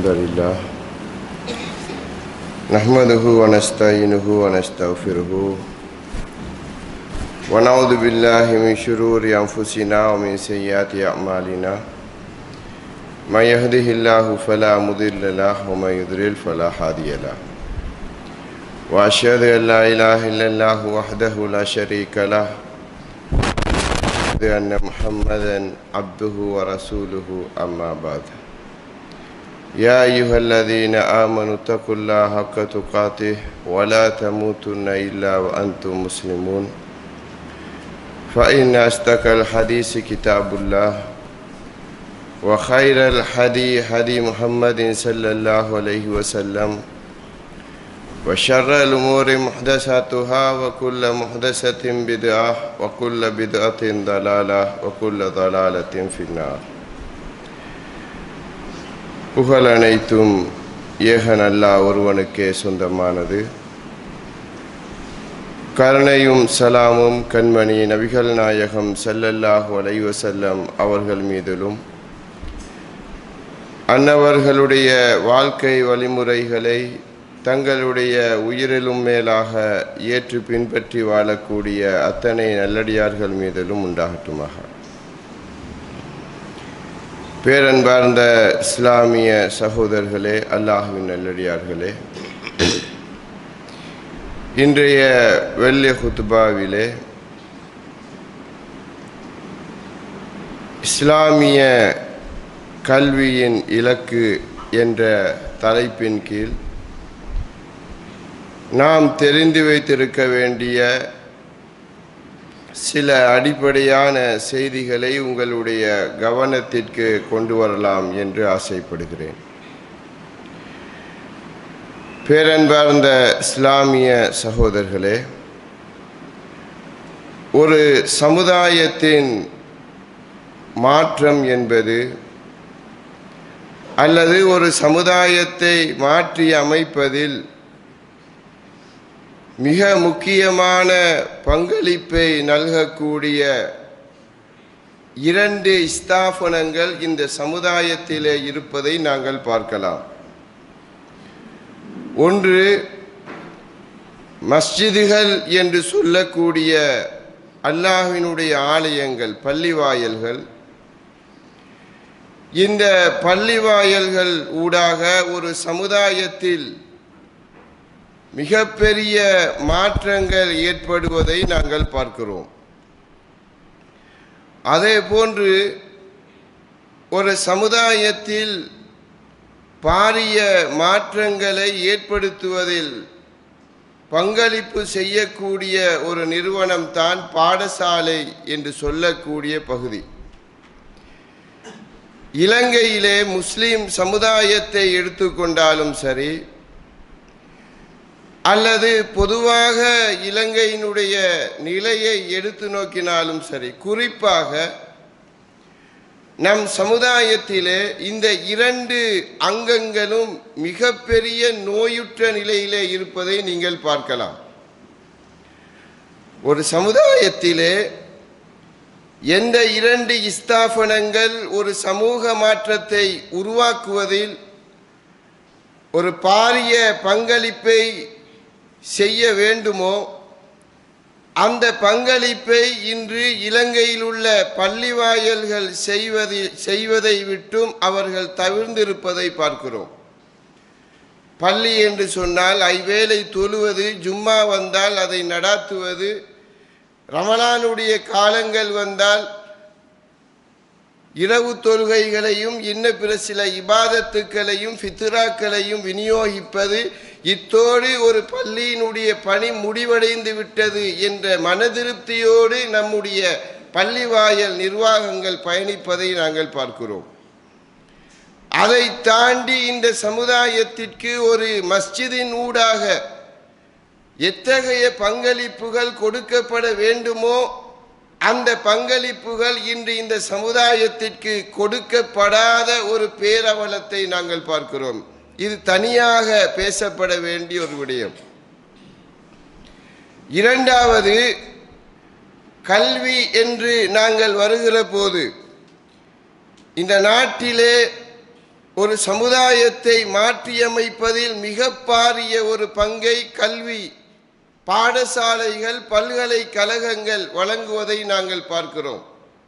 الحمد لله نحمده ونستعينه ونستغفره ونعوذ بالله من شرور أنفسنا ومن سيئات أعمالنا من يهده الله فلا مضل له ومن يضلل فلا هادي له وأشهد أن لا إله إلا الله وحده لا شريك له وأشهد أن محمدا عبده ورسوله أما بعد يا أيها الذين آمنوا اتقوا الله حق تقاته ولا تموتن إلا وأنتم مسلمون فإن أصدق الحديث كتاب الله وخير الحدي حدي محمد صلى الله عليه وسلم وشر الأمور محدثاتها وكل محدثة بدعة وكل بدعة ضلالة وكل ضلالة في النار புகழ் அனைத்தும் ஏகன் அல்லாஹ் ஒருவனுக்கே சொந்தமானது கருணையும் சலாமும் கண்மணி நபிகள் நாயகம் ஸல்லல்லாஹு அலைஹி வஸல்லம் அவர்கள் மீதிலும் அன்னவர்களுடைய வாழ்க்கை வழிமுறைகளை தங்களுடைய உயிரிலும் மேலாக ஏற்று பின்பற்றி வாழக்கூடிய அத்தனை நல்லடியார்கள் மீதிலும் உண்டாகட்டுமாக பேரன்பார்ந்த இஸ்லாமிய சகோதரர்களே அல்லாஹுவின் நல்லடியார்களே இன்றைய வெள்ளி குத்துபாவிலே இஸ்லாமிய கல்வியின் இலக்கு என்ற தலைப்பின் கீழ் நாம் தெரிந்து வைத்திருக்க வேண்டிய சில அடிப்படையான செய்திகளை உங்களுடைய கவனத்திற்கு கொண்டு வரலாம் என்று ஆசைப்படுகிறேன் பேரன்பார்ந்த இஸ்லாமிய சகோதரர்களே ஒரு சமுதாயத்தின் மாற்றம் என்பது அல்லது ஒரு சமுதாயத்தை மாற்றி அமைப்பதில் மிக முக்கியமான பங்களிப்பை நல்கக்கூடிய இரண்டு ஸ்தாபனங்கள் இந்த சமுதாயத்திலே இருப்பதை நாங்கள் பார்க்கலாம் ஒன்று மஸ்ஜிதுகள் என்று சொல்லக்கூடிய அல்லாஹினுடைய ஆலயங்கள் பள்ளிவாயல்கள் இந்த பள்ளிவாயல்கள் ஊடாக ஒரு சமுதாயத்தில் மிகப்பெரிய மாற்றங்கள் ஏற்படுவதை நாங்கள் பார்க்கிறோம் அதே போன்று ஒரு சமுதாயத்தில் பாரிய மாற்றங்களை ஏற்படுத்துவதில் பங்களிப்பு செய்யக்கூடிய ஒரு நிறுவனம் தான் பாடசாலை என்று சொல்லக்கூடிய பகுதி இலங்கையிலே முஸ்லிம் சமுதாயத்தை எடுத்துக்கொண்டாலும் சரி அல்லது பொதுவாக இலங்கையினுடைய நிலையை எடுத்து நோக்கினாலும் சரி குறிப்பாக நம் சமுதாயத்திலே இந்த இரண்டு அங்கங்களும் மிகப்பெரிய நோயுற்ற நிலையிலே இருப்பதை நீங்கள் பார்க்கலாம் ஒரு சமுதாயத்திலே எந்த இரண்டு ஸ்தாபனங்கள் ஒரு சமூக மாற்றத்தை உருவாக்குவதில் ஒரு பாரிய பங்களிப்பை செய்ய வேண்டுமோ அந்த பங்களிப்பை இன்று இலங்கையில் உள்ள பள்ளிவாயல்கள் செய்வது செய்வதை விட்டும் அவர்கள் தவிர்ந்திருப்பதை பார்க்கிறோம் பள்ளி என்று சொன்னால் ஐவேளை தொழுவது ஜும்மா வந்தால் அதை நடாத்துவது ரமலானுடைய காலங்கள் வந்தால் இரவு தொழுகைகளையும் இன்ன பிற சில இபாதத்துக்களையும் ஃபித்ராக்களையும் விநியோகிப்பது இத்தோடு ஒரு பள்ளியினுடைய பணி முடிவடைந்து விட்டது என்ற மனதிருப்தியோடு நம்முடைய பள்ளிவாயல் நிர்வாகங்கள் பயணிப்பதை நாங்கள் பார்க்கிறோம் அதை தாண்டி இந்த சமுதாயத்திற்கு ஒரு மஸ்ஜிதின் ஊடாக எத்தகைய பங்களிப்புகள் கொடுக்கப்பட வேண்டுமோ அந்த பங்களிப்புகள் இன்று இந்த சமுதாயத்திற்கு கொடுக்கப்படாத ஒரு பேரவலத்தை நாங்கள் பார்க்கிறோம் இது தனியாக பேசப்பட வேண்டிய ஒரு விடயம் இரண்டாவது கல்வி என்று நாங்கள் வருகிற போது இந்த நாட்டிலே ஒரு சமுதாயத்தை மாற்றியமைப்பதில் மிக பாரிய ஒரு பங்கை கல்வி பாடசாலைகள் பல்கலைக்கழகங்கள் வழங்குவதை நாங்கள் பார்க்கிறோம்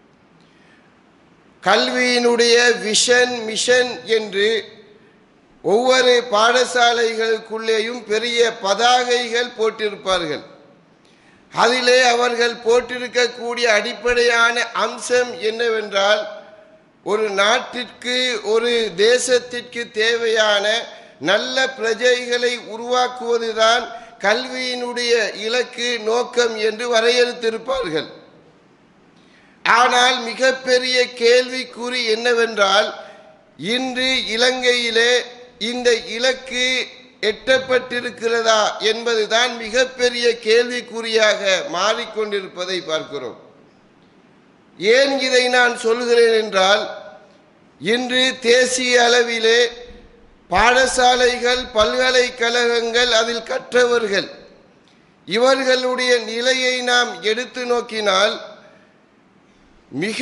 கல்வியினுடைய விஷன் மிஷன் என்று ஒவ்வொரு பாடசாலைகளுக்குள்ளேயும் பெரிய பதாகைகள் போட்டிருப்பார்கள் அதிலே அவர்கள் போட்டிருக்கக்கூடிய அடிப்படையான அம்சம் என்னவென்றால் ஒரு நாட்டிற்கு ஒரு தேசத்திற்கு தேவையான நல்ல பிரஜைகளை உருவாக்குவதுதான் கல்வியினுடைய இலக்கு நோக்கம் என்று வரையறுத்திருப்பார்கள் ஆனால் மிகப்பெரிய கேள்விக்குறி என்னவென்றால் இன்று இலங்கையிலே இந்த இலக்கு எட்டப்பட்டிருக்கிறதா என்பதுதான் மிகப்பெரிய கேள்விக்குறியாக மாறிக்கொண்டிருப்பதை பார்க்கிறோம் ஏன் இதை நான் சொல்கிறேன் என்றால் இன்று தேசிய அளவிலே பாடசாலைகள் பல்கலைக்கழகங்கள் அதில் கற்றவர்கள் இவர்களுடைய நிலையை நாம் எடுத்து நோக்கினால் மிக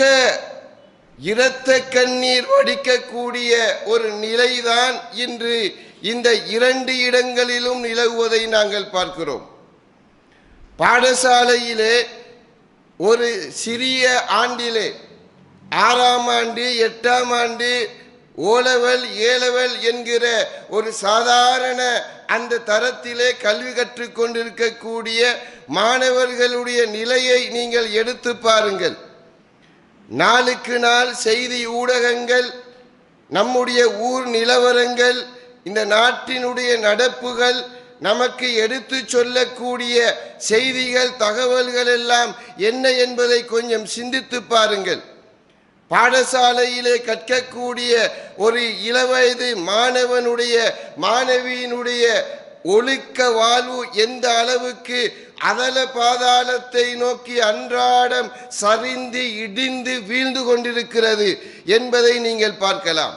இரத்த கண்ணீர் வடிக்கக்கூடிய ஒரு நிலைதான் இன்று இந்த இரண்டு இடங்களிலும் நிலவுவதை நாங்கள் பார்க்கிறோம் பாடசாலையிலே ஒரு சிறிய ஆண்டிலே ஆறாம் ஆண்டு எட்டாம் ஆண்டு ஓலவல் ஏலவல் என்கிற ஒரு சாதாரண அந்த தரத்திலே கல்வி கற்றுக் கொண்டிருக்கக்கூடிய மாணவர்களுடைய நிலையை நீங்கள் எடுத்து பாருங்கள் நாளுக்கு நாள் செய்தி ஊடகங்கள் நம்முடைய ஊர் நிலவரங்கள் இந்த நாட்டினுடைய நடப்புகள் நமக்கு எடுத்து சொல்லக்கூடிய செய்திகள் தகவல்கள் எல்லாம் என்ன என்பதை கொஞ்சம் சிந்தித்து பாருங்கள் பாடசாலையிலே கற்கக்கூடிய ஒரு இளவயது மாணவனுடைய மாணவியினுடைய ஒழுக்க வாழ்வு எந்த அளவுக்கு அதல பாதாளத்தை நோக்கி அன்றாடம் சரிந்து இடிந்து வீழ்ந்து கொண்டிருக்கிறது என்பதை நீங்கள் பார்க்கலாம்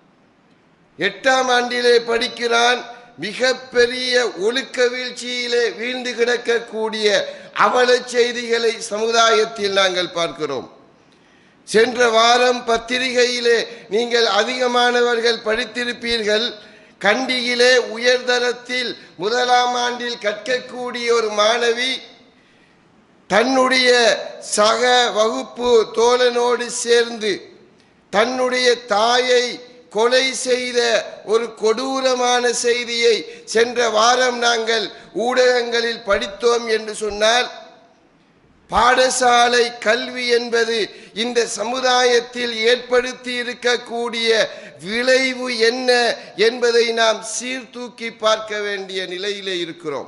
எட்டாம் ஆண்டிலே படிக்கிறான் மிகப்பெரிய ஒழுக்க வீழ்ச்சியிலே வீழ்ந்து கிடக்கக்கூடிய அவலச் செய்திகளை சமுதாயத்தில் நாங்கள் பார்க்கிறோம் சென்ற வாரம் பத்திரிகையிலே நீங்கள் அதிகமானவர்கள் படித்திருப்பீர்கள் கண்டியிலே உயர்தரத்தில் முதலாம் ஆண்டில் கற்கக்கூடிய ஒரு மாணவி தன்னுடைய சக வகுப்பு தோழனோடு சேர்ந்து தன்னுடைய தாயை கொலை செய்த ஒரு கொடூரமான செய்தியை சென்ற வாரம் நாங்கள் ஊடகங்களில் படித்தோம் என்று சொன்னால் பாடசாலை கல்வி என்பது இந்த சமுதாயத்தில் ஏற்படுத்தி இருக்கக்கூடிய விளைவு என்ன என்பதை நாம் சீர்தூக்கி பார்க்க வேண்டிய நிலையிலே இருக்கிறோம்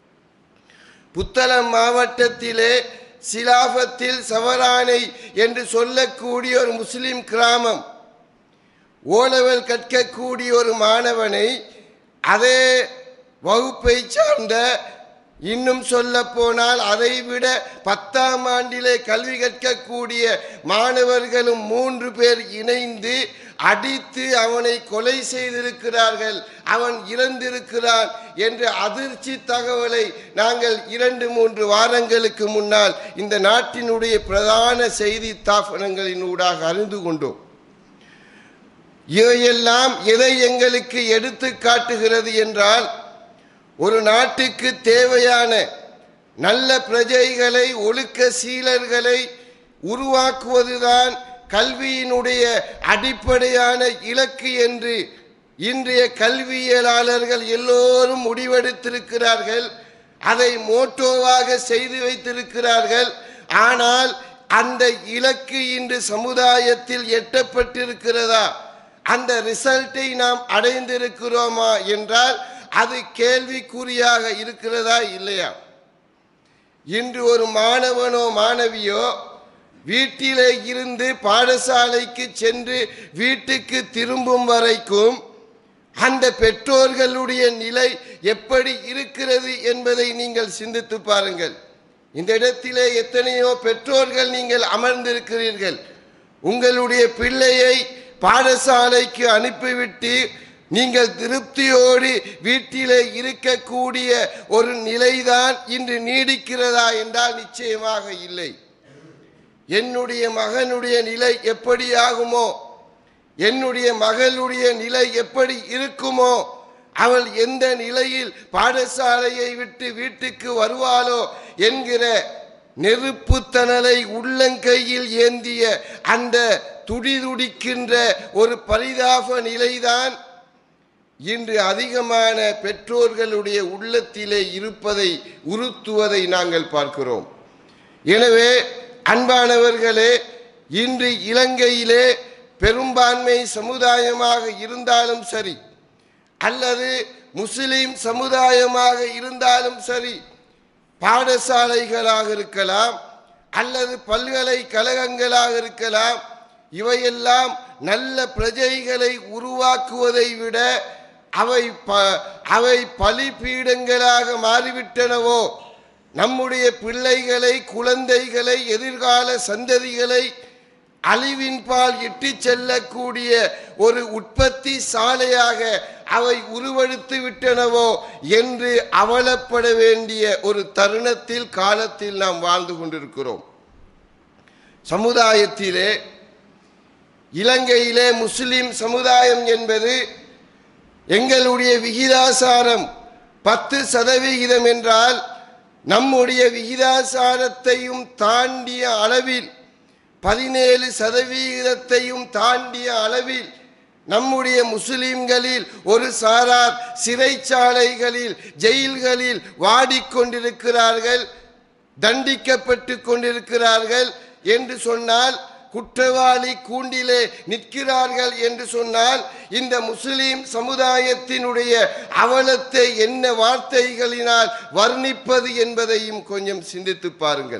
புத்தளம் மாவட்டத்திலே சிலாபத்தில் சவரானை என்று சொல்லக்கூடிய ஒரு முஸ்லிம் கிராமம் ஓலவல் கற்கக்கூடிய ஒரு மாணவனை அதே வகுப்பை சார்ந்த இன்னும் சொல்ல போனால் அதைவிட பத்தாம் ஆண்டிலே கல்வி கற்கக்கூடிய மாணவர்களும் மூன்று பேர் இணைந்து அடித்து அவனை கொலை செய்திருக்கிறார்கள் அவன் இறந்திருக்கிறான் என்ற அதிர்ச்சி தகவலை நாங்கள் இரண்டு மூன்று வாரங்களுக்கு முன்னால் இந்த நாட்டினுடைய பிரதான செய்தி தாபனங்களின் ஊடாக அறிந்து கொண்டோம் இவையெல்லாம் எதை எங்களுக்கு எடுத்து காட்டுகிறது என்றால் ஒரு நாட்டுக்கு தேவையான நல்ல பிரஜைகளை ஒழுக்க சீலர்களை உருவாக்குவதுதான் கல்வியினுடைய அடிப்படையான இலக்கு என்று இன்றைய கல்வியலாளர்கள் எல்லோரும் முடிவெடுத்திருக்கிறார்கள் அதை மோட்டோவாக செய்து வைத்திருக்கிறார்கள் ஆனால் அந்த இலக்கு இன்று சமுதாயத்தில் எட்டப்பட்டிருக்கிறதா அந்த ரிசல்ட்டை நாம் அடைந்திருக்கிறோமா என்றால் அது கேள்விக்குறியாக இருக்கிறதா இல்லையா இன்று ஒரு மாணவனோ மாணவியோ வீட்டிலே இருந்து பாடசாலைக்கு சென்று வீட்டுக்கு திரும்பும் வரைக்கும் அந்த பெற்றோர்களுடைய நிலை எப்படி இருக்கிறது என்பதை நீங்கள் சிந்தித்து பாருங்கள் இந்த இடத்திலே எத்தனையோ பெற்றோர்கள் நீங்கள் அமர்ந்திருக்கிறீர்கள் உங்களுடைய பிள்ளையை பாடசாலைக்கு அனுப்பிவிட்டு நீங்கள் திருப்தியோடு வீட்டிலே இருக்கக்கூடிய ஒரு நிலைதான் இன்று நீடிக்கிறதா என்றால் நிச்சயமாக இல்லை என்னுடைய மகனுடைய நிலை எப்படி ஆகுமோ என்னுடைய மகளுடைய நிலை எப்படி இருக்குமோ அவள் எந்த நிலையில் பாடசாலையை விட்டு வீட்டுக்கு வருவாளோ என்கிற நெருப்புத்தணலை உள்ளங்கையில் ஏந்திய அந்த துடிதுடிக்கின்ற ஒரு பரிதாப நிலைதான் இன்று அதிகமான பெற்றோர்களுடைய உள்ளத்திலே இருப்பதை உறுத்துவதை நாங்கள் பார்க்கிறோம் எனவே அன்பானவர்களே இன்று இலங்கையிலே பெரும்பான்மை சமுதாயமாக இருந்தாலும் சரி அல்லது முஸ்லிம் சமுதாயமாக இருந்தாலும் சரி பாடசாலைகளாக இருக்கலாம் அல்லது பல்கலைக்கழகங்களாக இருக்கலாம் இவையெல்லாம் நல்ல பிரஜைகளை உருவாக்குவதை விட அவை ப அவை பலிபீடங்களாக மாறிவிட்டனவோ நம்முடைய பிள்ளைகளை குழந்தைகளை எதிர்கால சந்ததிகளை அழிவின் பால் இட்டு செல்லக்கூடிய ஒரு உற்பத்தி சாலையாக அவை உருவெடுத்து விட்டனவோ என்று அவலப்பட வேண்டிய ஒரு தருணத்தில் காலத்தில் நாம் வாழ்ந்து கொண்டிருக்கிறோம் சமுதாயத்திலே இலங்கையிலே முஸ்லிம் சமுதாயம் என்பது எங்களுடைய விகிதாசாரம் பத்து சதவிகிதம் என்றால் நம்முடைய விகிதாசாரத்தையும் தாண்டிய அளவில் பதினேழு சதவிகிதத்தையும் தாண்டிய அளவில் நம்முடைய முஸ்லிம்களில் ஒரு சாரார் சிறைச்சாலைகளில் ஜெயில்களில் வாடிக்கொண்டிருக்கிறார்கள் தண்டிக்கப்பட்டு கொண்டிருக்கிறார்கள் என்று சொன்னால் குற்றவாளி கூண்டிலே நிற்கிறார்கள் என்று சொன்னால் இந்த முஸ்லிம் சமுதாயத்தினுடைய அவலத்தை என்ன வார்த்தைகளினால் வர்ணிப்பது என்பதையும் கொஞ்சம் சிந்தித்து பாருங்கள்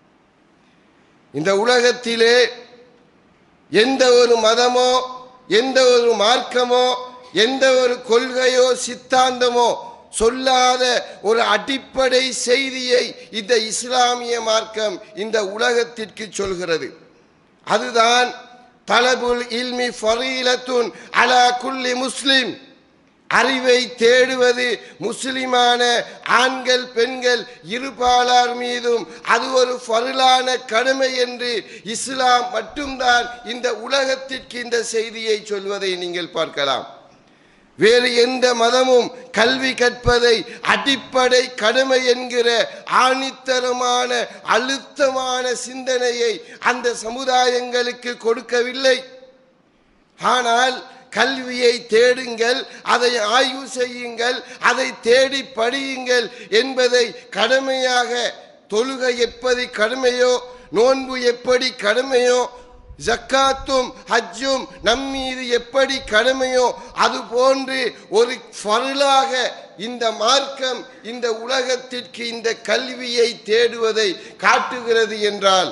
இந்த உலகத்திலே எந்த ஒரு மதமோ எந்த ஒரு மார்க்கமோ எந்த ஒரு கொள்கையோ சித்தாந்தமோ சொல்லாத ஒரு அடிப்படை செய்தியை இந்த இஸ்லாமிய மார்க்கம் இந்த உலகத்திற்கு சொல்கிறது அதுதான் தலபுல் இல்மி ஃபரீலத்துன் அலா குல்லி முஸ்லிம் அறிவை தேடுவது முஸ்லிமான ஆண்கள் பெண்கள் இருபாலார் மீதும் அது ஒரு ஃபருளான கடமை என்று இஸ்லாம் மட்டும்தான் இந்த உலகத்திற்கு இந்த செய்தியை சொல்வதை நீங்கள் பார்க்கலாம் வேறு எந்த மதமும் கல்வி கற்பதை அடிப்படை கடமை என்கிற ஆணித்தரமான அழுத்தமான சிந்தனையை அந்த சமுதாயங்களுக்கு கொடுக்கவில்லை ஆனால் கல்வியை தேடுங்கள் அதை ஆய்வு செய்யுங்கள் அதை தேடி படியுங்கள் என்பதை கடமையாக தொழுகை எப்படி கடமையோ நோன்பு எப்படி கடமையோ ஜக்காத்தும் ஹஜ்ஜும் நம் மீது எப்படி கடமையோ அது போன்று ஒரு ஃபருளாக இந்த மார்க்கம் இந்த உலகத்திற்கு இந்த கல்வியை தேடுவதை காட்டுகிறது என்றால்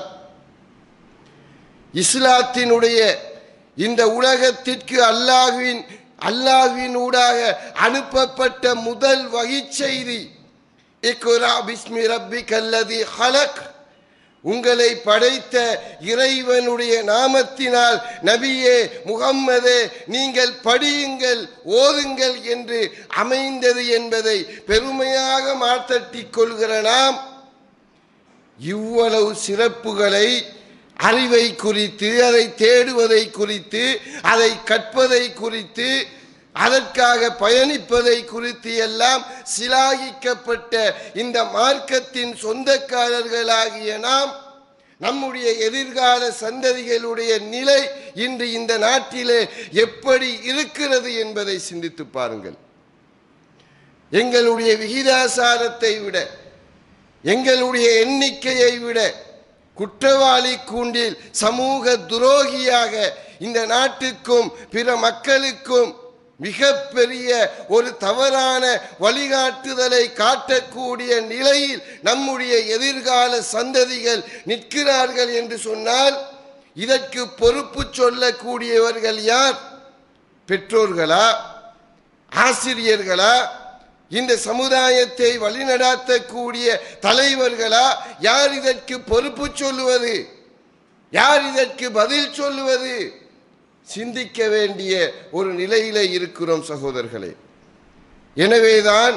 இஸ்லாத்தினுடைய இந்த உலகத்திற்கு அல்லாஹ்வின் அல்லாஹ்வின் ஊடாக அனுப்பப்பட்ட முதல் வகிச் செய்தி இக்ரா பிஸ்மி ரப்பிக் அல்லதி ஹலக் உங்களை படைத்த இறைவனுடைய நாமத்தினால் நபியே முகம்மதே நீங்கள் படியுங்கள் ஓதுங்கள் என்று அமைந்தது என்பதை பெருமையாக மாத்தட்டிக் கொள்கிற நாம் இவ்வளவு சிறப்புகளை அறிவை குறித்து அதை தேடுவதை குறித்து அதை கற்பதை குறித்து அதற்காக பயணிப்பதை குறித்து எல்லாம் சிலாகிக்கப்பட்ட இந்த மார்க்கத்தின் சொந்தக்காரர்களாகிய நாம் நம்முடைய எதிர்கால சந்ததிகளுடைய நிலை இன்று இந்த நாட்டிலே எப்படி இருக்கிறது என்பதை சிந்தித்து பாருங்கள் எங்களுடைய விகிதாசாரத்தை விட எங்களுடைய எண்ணிக்கையை விட குற்றவாளி கூண்டில் சமூக துரோகியாக இந்த நாட்டுக்கும் பிற மக்களுக்கும் மிகப்பெரிய ஒரு தவறான வழிகாட்டுதலை காட்டக்கூடிய நிலையில் நம்முடைய எதிர்கால சந்ததிகள் நிற்கிறார்கள் என்று சொன்னால் இதற்கு பொறுப்பு சொல்லக்கூடியவர்கள் யார் பெற்றோர்களா ஆசிரியர்களா இந்த சமுதாயத்தை வழிநடாத்தக்கூடிய தலைவர்களா யார் இதற்கு பொறுப்பு சொல்லுவது யார் இதற்கு பதில் சொல்லுவது சிந்திக்க வேண்டிய ஒரு நிலையில இருக்கிறோம் சகோதரர்களே எனவேதான்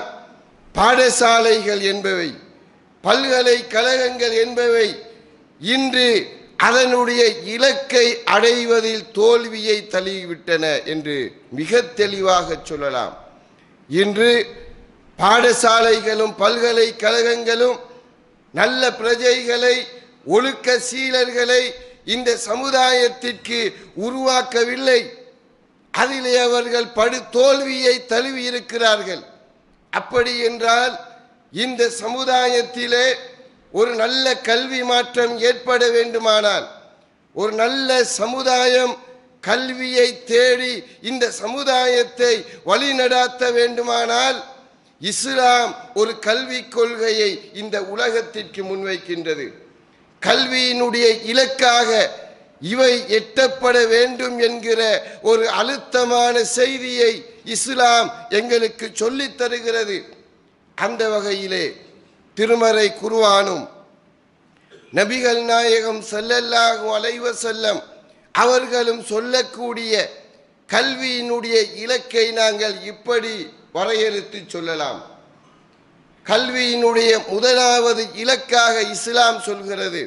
பாடசாலைகள் என்பவை பல்கலைக்கழகங்கள் என்பவை இன்று அதனுடைய இலக்கை அடைவதில் தோல்வியை தழுவிவிட்டன என்று மிக தெளிவாக சொல்லலாம் இன்று பாடசாலைகளும் பல்கலைக்கழகங்களும் நல்ல பிரஜைகளை ஒழுக்க சீலர்களை இந்த சமுதாயத்திற்கு உருவாக்கவில்லை அதிலே அவர்கள் படு தோல்வியை தழுவி இருக்கிறார்கள் அப்படி என்றால் இந்த சமுதாயத்திலே ஒரு நல்ல கல்வி மாற்றம் ஏற்பட வேண்டுமானால் ஒரு நல்ல சமுதாயம் கல்வியை தேடி இந்த சமுதாயத்தை வழிநடாத்த வேண்டுமானால் இஸ்லாம் ஒரு கல்விக் கொள்கையை இந்த உலகத்திற்கு முன்வைக்கின்றது கல்வியினுடைய இலக்காக இவை எட்டப்பட வேண்டும் என்கிற ஒரு அழுத்தமான செய்தியை இஸ்லாம் எங்களுக்கு சொல்லித் தருகிறது அந்த வகையிலே திருமறை குருவானும் நபிகள் நாயகம் ஸல்லல்லாஹு அலைஹி வஸல்லம் அவர்களும் சொல்லக்கூடிய கல்வியினுடைய இலக்கை நாங்கள் இப்படி வரையறுத்து சொல்லலாம் கல்வியினுடைய முதலாவது இலக்காக இஸ்லாம் சொல்கிறது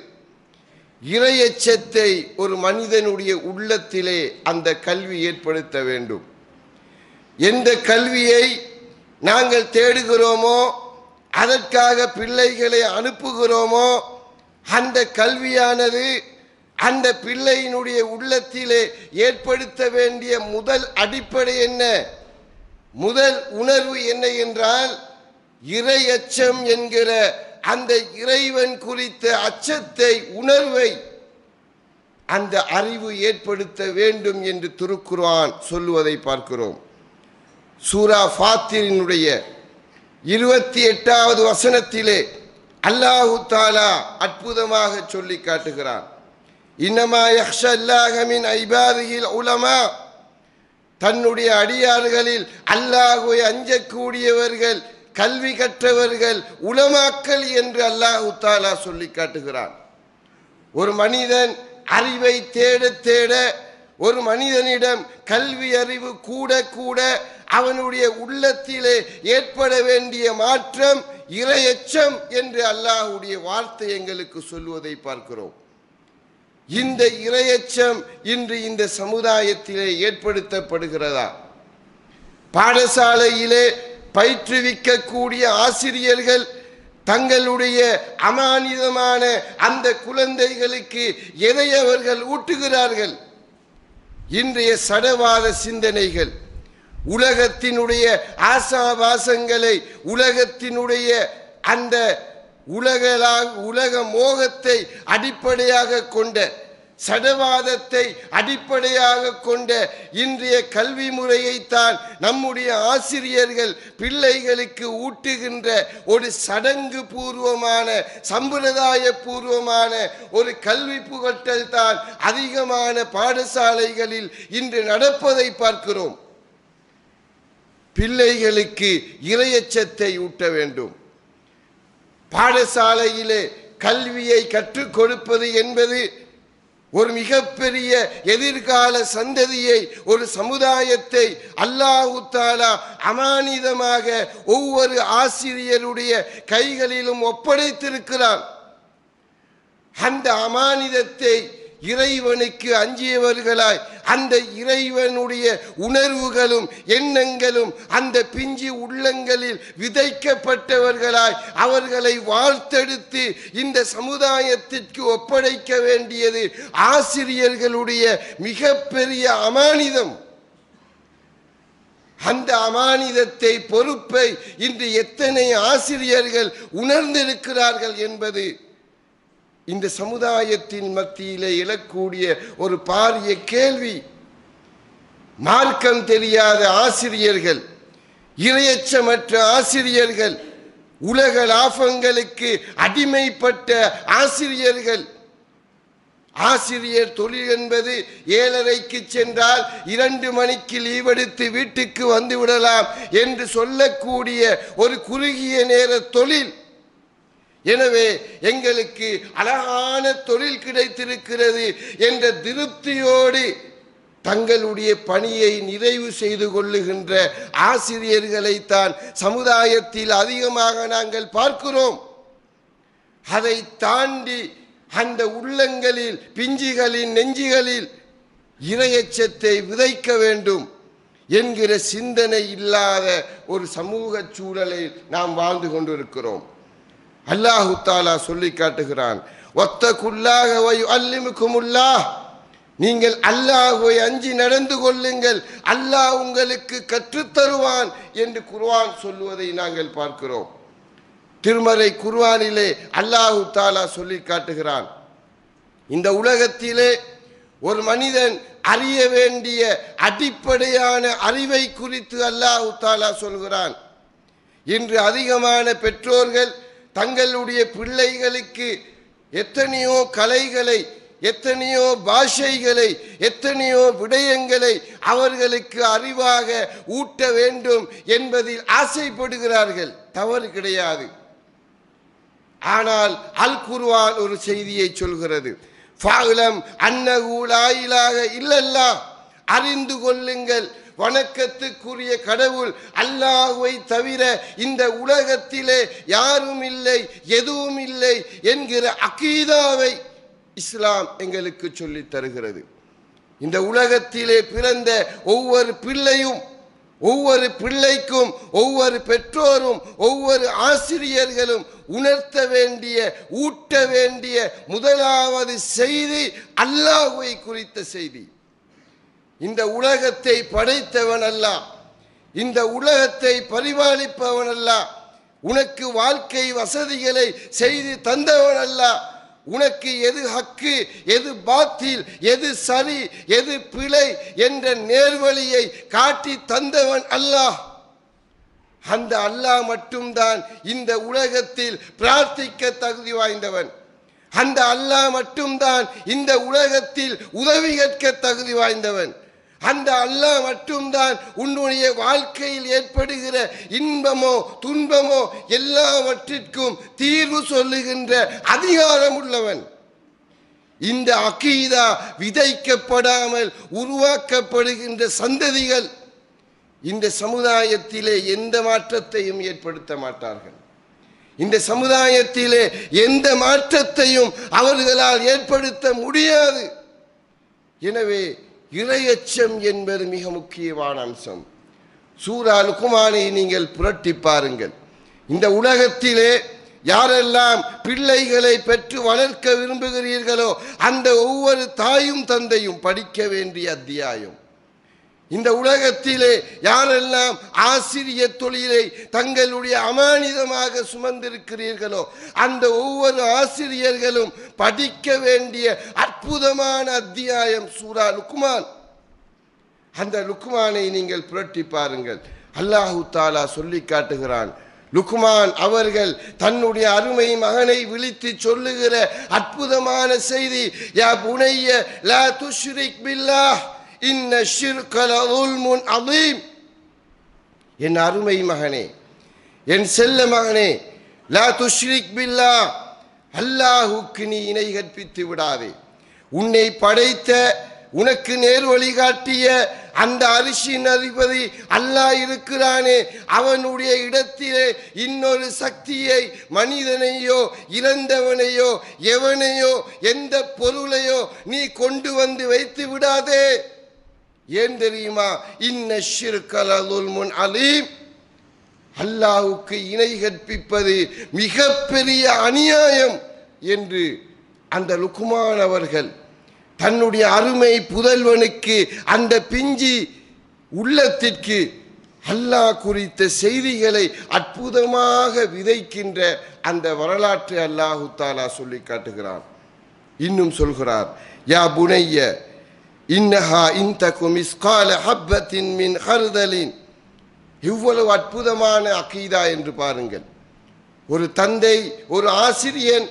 இறையச்சத்தை ஒரு மனிதனுடைய உள்ளத்திலே அந்த கல்வி ஏற்படுத்த வேண்டும் எந்த கல்வியை நாங்கள் தேடுகிறோமோ அதற்காக பிள்ளைகளை அனுப்புகிறோமோ அந்த கல்வியானது அந்த பிள்ளையினுடைய உள்ளத்திலே ஏற்படுத்த வேண்டிய முதல் அடிப்படை என்ன முதல் உணர்வு என்ன என்றால் இறை அச்சம் என்கிற அந்த இறைவன் குறித்த அச்சத்தை உணர்வை அந்த அறிவு ஏற்படுத்த வேண்டும் என்று திருக்குர்ஆன் சொல்லுவதை பார்க்கிறோம் சூரா ஃபாத்திரினுடைய இருபத்தி எட்டாவது வசனத்திலே அல்லாஹு தாலா அற்புதமாக சொல்லி காட்டுகிறான் இன்னமா யக்ஷ அல்லாஹ மின் ஐபாதியில் உலமா தன்னுடைய அடியார்களில் அல்லாஹுவை அஞ்சக்கூடியவர்கள் கல்வி கற்றவர்கள் உலமாக்கல் என்று அல்லாஹு தாலா சொல்லி காட்டுகிறான் ஒரு மனிதன் அறிவை தேட தேட ஒரு மனிதனிடம் கல்வி அறிவு கூட கூட அவனுடைய உள்ளத்திலே ஏற்பட வேண்டிய மாற்றம் இரையச்சம் என்று அல்லாஹுடைய வார்த்தை எங்களுக்கு சொல்லுவதை பார்க்கிறோம் இந்த இரையச்சம் இன்று இந்த சமுதாயத்திலே ஏற்படுத்தப்படுகிறதா பாடசாலையிலே பயிற்றுவிக்கக்கூடிய ஆசிரியர்கள் தங்களுடைய அமானிதமான அந்த குழந்தைகளுக்கு எதை அவர்கள் ஊட்டுகிறார்கள் இன்றைய சடவாத சிந்தனைகள் உலகத்தினுடைய ஆசாபாசங்களை உலகத்தினுடைய அந்த உலகலா உலக மோகத்தை அடிப்படையாக கொண்ட சடவாதத்தை அடிப்படையாக கொண்ட இன்றைய கல்வி முறையைத்தான் நம்முடைய ஆசிரியர்கள் பிள்ளைகளுக்கு ஊட்டுகின்ற ஒரு சடங்கு பூர்வமான சம்பிரதாய பூர்வமான ஒரு கல்வி புகட்டல் தான் அதிகமான பாடசாலைகளில் இன்று நடப்பதை பார்க்கிறோம் பிள்ளைகளுக்கு இரையச்சத்தை ஊட்ட வேண்டும் பாடசாலையிலே கல்வியை கற்றுக் கொடுப்பது என்பது ஒரு மிகப்பெரிய எதிர்கால சந்ததியை ஒரு சமுதாயத்தை அல்லாஹு தாலா அமானிதமாக ஒவ்வொரு ஆசிரியருடைய கைகளிலும் ஒப்படைத்திருக்கிறான் அந்த அமானிதத்தை இறைவனுக்கு அஞ்சியவர்களாய் அந்த இறைவனுடைய உணர்வுகளும் எண்ணங்களும் அந்த பிஞ்சு உள்ளங்களில் விதைக்கப்பட்டவர்களாய் அவர்களை வாழ்த்தெடுத்து இந்த சமுதாயத்திற்கு ஒப்படைக்க வேண்டியது ஆசிரியர்களுடைய மிகப்பெரிய அமானிதம் அந்த அமானிதத்தை பொறுப்பை இன்று எத்தனை ஆசிரியர்கள் உணர்ந்திருக்கிறார்கள் என்பது இந்த சமுதாயத்தின் மத்தியிலே எழக்கூடிய ஒரு பாரிய கேள்வி மார்க்கம் தெரியாத ஆசிரியர்கள் இரையச்சமற்ற ஆசிரியர்கள் உலக லாபங்களுக்கு அடிமைப்பட்ட ஆசிரியர்கள் ஆசிரியர் தொழில் என்பது ஏழரைக்கு சென்றால் இரண்டு மணிக்கு லீவெடுத்து வீட்டுக்கு வந்து விடலாம் என்று சொல்லக்கூடிய ஒரு குறுகிய நேர தொழில் எனவே எங்களுக்கு அழகான தொழில் கிடைத்திருக்கிறது என்ற திருப்தியோடு தங்களுடைய பணியை நிறைவு செய்து கொள்ளுகின்ற ஆசிரியர்களைத்தான் சமுதாயத்தில் அதிகமாக நாங்கள் பார்க்கிறோம் அதை தாண்டி அந்த உள்ளங்களில் பிஞ்சுகளின் நெஞ்சுகளில் இரையச்சத்தை விதைக்க வேண்டும் என்கிற சிந்தனை இல்லாத ஒரு சமூக சூழலில் நாம் வாழ்ந்து கொண்டிருக்கிறோம் அல்லாஹு தாலா சொல்லி காட்டுகிறான் ஒத்தக்குள்ளாக வை அல்லிமுக்குமுல்லா நீங்கள் அல்லாஹுவை அஞ்சி நடந்து கொள்ளுங்கள் அல்லாஹ் உங்களுக்கு கற்றுத்தருவான் என்று குர்ஆன் சொல்லுவதை நாங்கள் பார்க்கிறோம் திருமறை குர்ஆனிலே அல்லாஹு தாலா சொல்லி காட்டுகிறான் இந்த உலகத்திலே ஒரு மனிதன் அறிய வேண்டிய அடிப்படையான அறிவை குறித்து அல்லாஹு தாலா சொல்கிறான் இன்று அதிகமான பெற்றோர்கள் தங்களுடைய பிள்ளைகளுக்கு எத்தனையோ கலைகளை எத்தனையோ பாஷைகளை எத்தனையோ விடயங்களை அவர்களுக்கு அறிவாக ஊட்ட வேண்டும் என்பதில் ஆசைப்படுகிறார்கள் தவறு கிடையாது ஆனால் அல் குர்ஆன் ஒரு செய்தியை சொல்கிறது ஃபாலம் அன்னகூலாயிலாக இல்லல்லா அறிந்து கொள்ளுங்கள் வணக்கத்துக்குரிய கடவுள் அல்லாஹுவை தவிர இந்த உலகத்திலே யாரும் இல்லை எதுவும் இல்லை என்கிற அகீதாவை இஸ்லாம் எங்களுக்கு சொல்லித் தருகிறது இந்த உலகத்திலே பிறந்த ஒவ்வொரு பிள்ளையும் ஒவ்வொரு பிள்ளைக்கும் ஒவ்வொரு பெற்றோரும் ஒவ்வொரு ஆசிரியர்களும் உணர்த்த வேண்டிய ஊட்ட வேண்டிய முதலாவது செய்தி அல்லாஹுவை குறித்த செய்தி இந்த உலகத்தை படைத்தவன் அல்ல இந்த உலகத்தை பரிபாலிப்பவன் அல்ல உனக்கு வாழ்க்கை வசதிகளை செய்து தந்தவன் அல்ல உனக்கு எது ஹக்கு எது பாத்தில் எது சரி எது பிழை என்ற நேர்வழியை காட்டி தந்தவன் அல்லாஹ் அந்த அல்லாஹ் மட்டும்தான் இந்த உலகத்தில் பிரார்த்திக்க தகுதி வாய்ந்தவன் அந்த அல்லாஹ் மட்டும்தான் இந்த உலகத்தில் உதவி கேட்க தகுதி வாய்ந்தவன் அந்த அல்லாஹ் மட்டும்தான் உன்னுடைய வாழ்க்கையில் ஏற்படுகிற இன்பமோ துன்பமோ எல்லாவற்றிற்கும் தீர்வு சொல்லுகின்ற அதிகாரம் உள்ளவன் இந்த அகீதா விதைக்கப்படாமல் உருவாக்கப்படுகின்ற சந்ததிகள் இந்த சமுதாயத்திலே எந்த மாற்றத்தையும் ஏற்படுத்த மாட்டார்கள் இந்த சமுதாயத்திலே எந்த மாற்றத்தையும் அவர்களால் ஏற்படுத்த முடியாது எனவே இரையச்சம் என்பது மிக முக்கியமான அம்சம் சூரா லுக்குமானை நீங்கள் புரட்டி பாருங்கள் இந்த உலகத்திலே யாரெல்லாம் பிள்ளைகளை பெற்று வளர்க்க விரும்புகிறீர்களோ அந்த ஒவ்வொரு தாயும் தந்தையும் படிக்க வேண்டிய அத்தியாயம் இந்த உலகத்திலே யாரெல்லாம் ஆசிரிய தொழிலை தங்களுடைய அமானிதமாக சுமந்திருக்கிறீர்களோ அந்த ஒவ்வொரு ஆசிரியர்களும் படிக்க வேண்டிய அற்புதமான அத்தியாயம் சூரா லுக்குமான் அந்த லுக்குமானை நீங்கள் புரட்டி பாருங்கள் அல்லாஹு தாலா சொல்லி காட்டுகிறான் லுக்குமான் அவர்கள் தன்னுடைய அருமை மகனை விழித்து சொல்லுகிற அற்புதமான செய்தி யா புனைய லா துஷ்ரிக் பில்லாஹ் இன்ன ஷிர்க லظுல்முன் அதீம் என் அருமை மகனே என் செல்ல மகனே லா துஷ்ரிக் பில்லா அல்லாஹுக்கு நீ இணை கற்பித்து விடாதே உன்னை படைத்த உனக்கு நேர் வழிகாட்டிய அந்த அரிசியின் அதிபதி அல்லாஹ் இருக்கிறானே அவனுடைய இடத்திலே இன்னொரு சக்தியை மனிதனையோ இறந்தவனையோ எவனையோ எந்த பொருளையோ நீ கொண்டு வந்து வைத்து விடாதே ஏன் தெரியுமா இன்ன ஷிர்கலதுல் முன் அலீம் அல்லாஹுக்கு இணை கற்பிப்பது மிகப்பெரிய அநியாயம் என்று அந்த லுக்குமான் அவர்கள் தன்னுடைய அருமை புதல்வனுக்கு அந்த பிஞ்சி உள்ளத்திற்கு அல்லாஹ் குறித்த செய்திகளை அற்புதமாக விதைக்கின்ற அந்த வரலாற்றை அல்லாஹு தாலா சொல்லி காட்டுகிறான் இன்னும் சொல்கிறார் யா புனைய இன்னஹா இன்தகும் இஸ்கால ஹப்பத்தின் மின் ஹர்தலின் இவ்வளவு அற்புதமான அகீதா என்று பாருங்கள் ஒரு தந்தை ஒரு ஆசிரியன்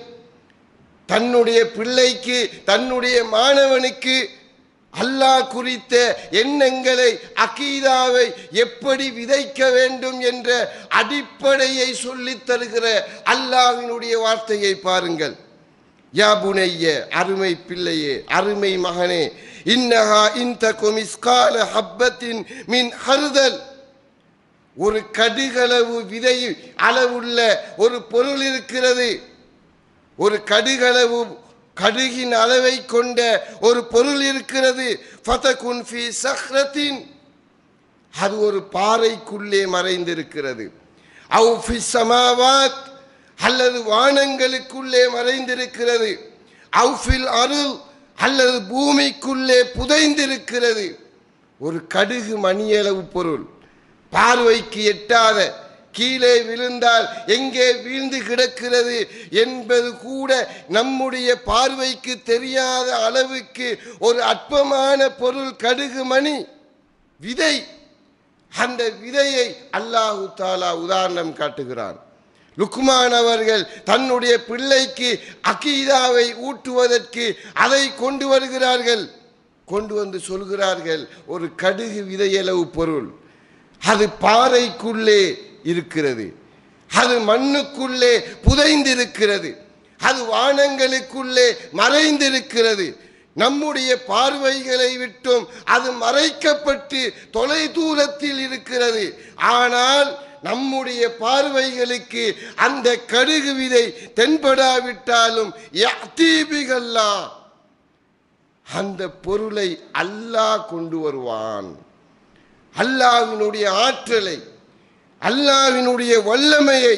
தன்னுடைய பிள்ளைக்கு தன்னுடைய மாணவனுக்கு அல்லாஹ் குறித்த எண்ணங்களை அகீதாவை எப்படி விதைக்க வேண்டும் என்ற அடிப்படையை சொல்லித் தருகிற அல்லாஹ்வினுடைய வார்த்தையை பாருங்கள் யா புனைய அருமை பிள்ளையே அருமை மகனே இன்னஹா இந்த கொமிஸ்கால ஹப்பத்தின் மின் ஹருதல் ஒரு கடுகளவு விதை அளவுள்ள ஒரு பொருள் இருக்கிறது ஒரு கடுகளவு கடுகின் அளவை கொண்ட ஒரு பொருள் இருக்கிறது ஃபதகுன் ஃபி சஹ்ரத்தின் அது ஒரு பாறைக்குள்ளே மறைந்திருக்கிறது அவு ஃபி சமாவாத் அல்லது வானங்களுக்குள்ளே மறைந்திருக்கிறது அவு ஃபில் அருள் அல்லது பூமிக்குள்ளே புதைந்திருக்கிறது ஒரு கடுகு மணியளவு பொருள் பார்வைக்கு எட்டாத கீழே விழுந்தால் எங்கே வீழ்ந்து கிடக்கிறது என்பது கூட நம்முடைய பார்வைக்கு தெரியாத அளவுக்கு ஒரு அற்பமான பொருள் கடுகு மணி விதை அந்த விதையை அல்லாஹு தாலா உதாரணம் காட்டுகிறான் லுக்மான் அவர்கள் தன்னுடைய பிள்ளைக்கு அகீதாவை ஊட்டுவதற்கு அதை கொண்டு வருகிறார்கள் கொண்டு வந்து சொல்கிறார்கள் ஒரு கடுகு விதையளவு பொருள் அது பாறைக்குள்ளே இருக்கிறது அது மண்ணுக்குள்ளே புதைந்திருக்கிறது அது வானங்களுக்குள்ளே மறைந்திருக்கிறது நம்முடைய பார்வைகளை விட்டும் அது மறைக்கப்பட்டு தொலை தூரத்தில் இருக்கிறது ஆனால் நம்முடைய பார்வைகளுக்கு அந்த கடுகு விதை தென்படாவிட்டாலும் யத்தீபிகல்லா அந்த பொருளை அல்லாஹ் கொண்டு வருவான் அல்லாஹ்வினுடைய ஆற்றலை அல்லாஹ்வினுடைய வல்லமையை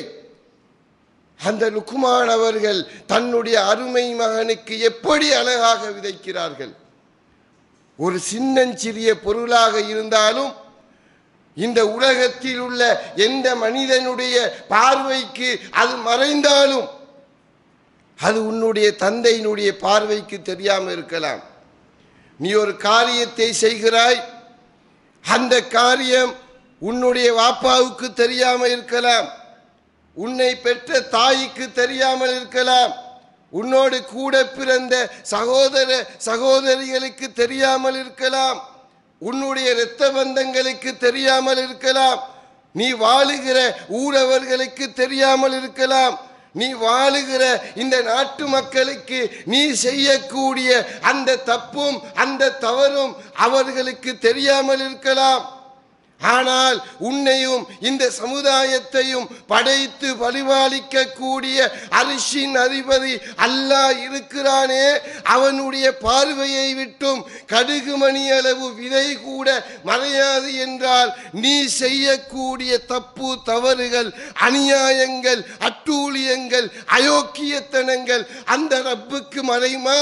அந்த லுக்குமான் அவர்கள் தன்னுடைய அருமை மகனுக்கு எப்படி அழகாக விதைக்கிறார்கள் ஒரு சின்னஞ்சிறிய பொருளாக இருந்தாலும் இந்த உலகத்தில் உள்ள எந்த மனிதனுடைய பார்வைக்கு அது மறைந்தாலும் அது உன்னுடைய தந்தையினுடைய பார்வைக்கு தெரியாமல் இருக்கலாம் நீ ஒரு காரியத்தை செய்கிறாய் அந்த காரியம் உன்னுடைய வாப்பாவுக்கு தெரியாமல் இருக்கலாம் உன்னை பெற்ற தாய்க்கு தெரியாமல் இருக்கலாம் உன்னோடு கூட பிறந்த சகோதர சகோதரிகளுக்கு தெரியாமல் இருக்கலாம் உன்னுடைய இரத்த பந்தங்களுக்கு தெரியாமல் இருக்கலாம் நீ வாழுகிற ஊரவர்களுக்கு தெரியாமல் இருக்கலாம் நீ வாழுகிற இந்த நாட்டு மக்களுக்கு நீ செய்யக்கூடிய அந்த தப்பும் அந்த தவறும் அவர்களுக்கு தெரியாமல் இருக்கலாம் ஆனால் உன்னையும் இந்த சமுதாயத்தையும் படைத்து பரிபாலிக்க கூடிய அரிசின் அதிபதி அல்லாஹ் இருக்கிறானே அவனுடைய பார்வையை விட்டும் கடுகு மணி அளவு விதை கூட மறையாது என்றால் நீ செய்யக்கூடிய தப்பு தவறுகள் அநியாயங்கள் அட்டூழியங்கள் அயோக்கியத்தனங்கள் அந்த ரப்புக்கு மறைமா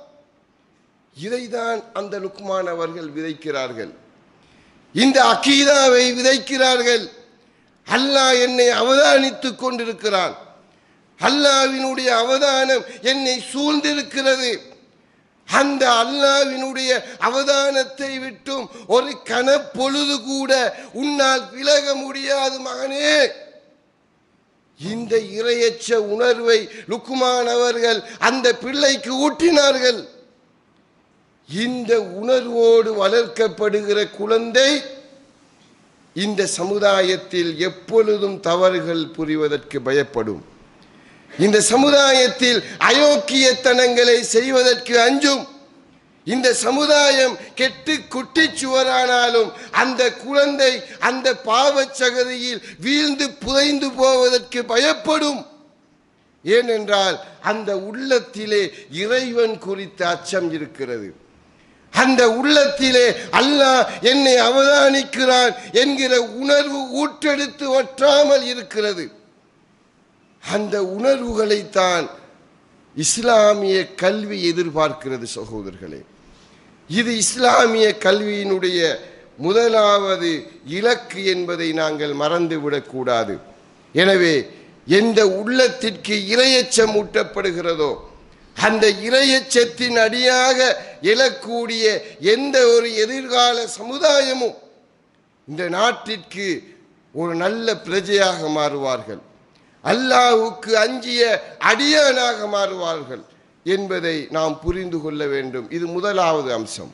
இதைதான் அந்த லுக்மான் அவர்கள் விதைக்கிறார்கள் இந்த அகீதாவை விதைக்கிறார்கள் அல்லாஹ் என்னை அவதானித்துக் கொண்டிருக்கிறான் அல்லாவினுடைய அவதானம் என்னை சூழ்ந்திருக்கிறது அந்த அல்லாவினுடைய அவதானத்தை விட்டும் ஒரு கனப்பொழுது கூட உன்னால் விலக முடியாது மகனே இந்த இரையச்ச உணர்வை லுக்குமான் அவர்கள் அந்த பிள்ளைக்கு ஊட்டினார்கள் இந்த உணர்வோடு வளர்க்கப்படுகிற குழந்தை இந்த சமுதாயத்தில் எப்பொழுதும் தவறுகள் புரிவதற்கு பயப்படும் இந்த சமுதாயத்தில் அயோக்கியத்தனங்களை செய்வதற்கு அஞ்சும் இந்த சமுதாயம் கெட்டு குட்டிச்சுவரானாலும் அந்த குழந்தை அந்த பாவச் சகதியில் வீழ்ந்து புதைந்து போவதற்கு பயப்படும் ஏனென்றால் அந்த உள்ளத்திலே இறைவன் குறித்த அச்சம் இருக்கிறது அந்த உள்ளத்திலே அல்லாஹ் என்னை அவதானிக்கிறான் என்கிற உணர்வு ஊற்றெடுத்து வற்றாமல் இருக்கிறது அந்த உணர்வுகளைத்தான் இஸ்லாமிய கல்வி எதிர்பார்க்கிறது சகோதரர்களே இது இஸ்லாமிய கல்வியினுடைய முதலாவது இலக்கு என்பதை நாங்கள் மறந்துவிடக்கூடாது எனவே எந்த உள்ளத்திற்கு இரையச்சம் ஊட்டப்படுகிறதோ அந்த இரையச்சத்தின் அடியாக எழக்கூடிய எந்த ஒரு எதிர்கால சமுதாயமும் இந்த நாட்டிற்கு ஒரு நல்ல பிரஜையாக மாறுவார்கள் அல்லாஹ்வுக்கு அஞ்சிய அடியானாக மாறுவார்கள் என்பதை நாம் புரிந்து கொள்ள வேண்டும் இது முதலாவது அம்சம்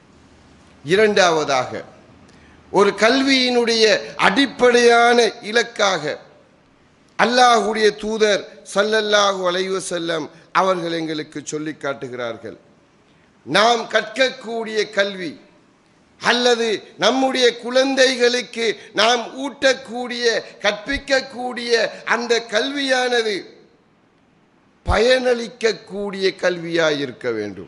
இரண்டாவதாக ஒரு கல்வியினுடைய அடிப்படையான இலக்காக அல்லாஹுடைய தூதர் சல்லல்லாஹு அலைஹி வஸல்லம் அவர்கள் எங்களுக்கு சொல்லி காட்டுகிறார்கள் நாம் கற்கக்கூடிய கல்வி அல்லது நம்முடைய குழந்தைகளுக்கு நாம் ஊட்டக்கூடிய கற்பிக்கக்கூடிய அந்த கல்வியானது பயனளிக்கக்கூடிய கல்வியாக இருக்க வேண்டும்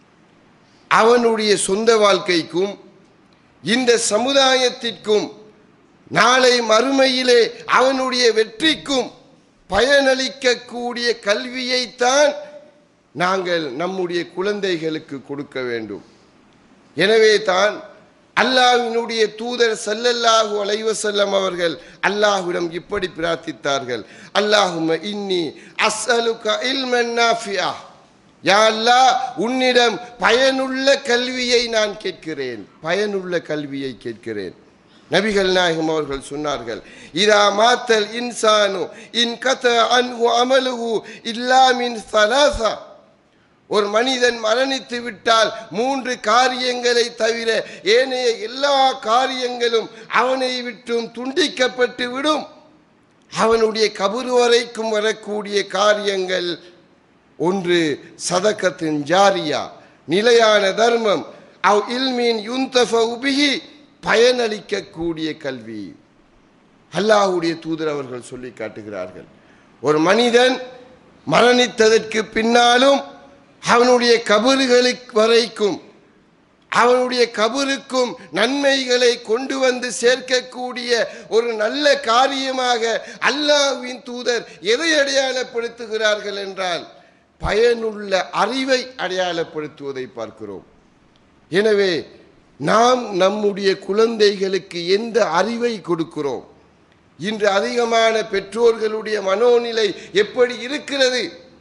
அவனுடைய சொந்த வாழ்க்கைக்கும் இந்த சமுதாயத்திற்கும் நாளை மறுமையிலே அவனுடைய வெற்றிக்கும் பயனளிக்கக்கூடிய கல்வியைத்தான் நாங்கள் நம்முடைய குழந்தைகளுக்கு கொடுக்க வேண்டும் எனவே தான் அல்லாஹ்வினுடைய தூதர் ஸல்லல்லாஹு அலைஹி வஸல்லம் அவர்கள் அல்லாஹ்விடம் இப்படி பிரார்த்தித்தார்கள் அல்லாஹும்ம இன்னி அஸ்அலுக இல்மன் நாஃபியா யா அல்லாஹ் உன்னிடம் பயனுள்ள கல்வியை நான் கேட்கிறேன் பயனுள்ள கல்வியை கேட்கிறேன் நபிகள் நாயகம் அவர்கள் சொன்னார்கள் இதா மாத்தல் இன்சானு இன் கத அன்ஹு அமலுஹு இல்லா மின் சலாசா ஒரு மனிதன் மரணித்து விட்டால் மூன்று காரியங்களை தவிர ஏனைய எல்லா காரியங்களும் அவனை விட்டும் துண்டிக்கப்பட்டு விடும் அவனுடைய கபரு வரைக்கும் வரக்கூடிய காரியங்கள் ஒன்று சதக்கத்தின் ஜாரியா நிலையான தர்மம் அவ் இல்மீன் யுந்தஃப உபிகி பயனளிக்கக்கூடிய கல்வி அல்லாஹ்வுடைய தூதர் அவர்கள் சொல்லி காட்டுகிறார்கள் ஒரு மனிதன் மரணித்ததற்கு பின்னாலும் அவனுடைய கபறுகளுக்கு வரைக்கும் அவனுடைய கபருக்கும் நன்மைகளை கொண்டு வந்து சேர்க்கக்கூடிய ஒரு நல்ல காரியமாக அல்லாஹ்வின் தூதர் எதை அடையாளப்படுத்துகிறார்கள் என்றால் பயனுள்ள அறிவை அடையாளப்படுத்துவதை பார்க்கிறோம் எனவே நாம் நம்முடைய குழந்தைகளுக்கு எந்த அறிவை கொடுக்கிறோம் இன்று அதிகமான பெற்றோர்களுடைய மனோநிலை எப்படி இருக்கிறது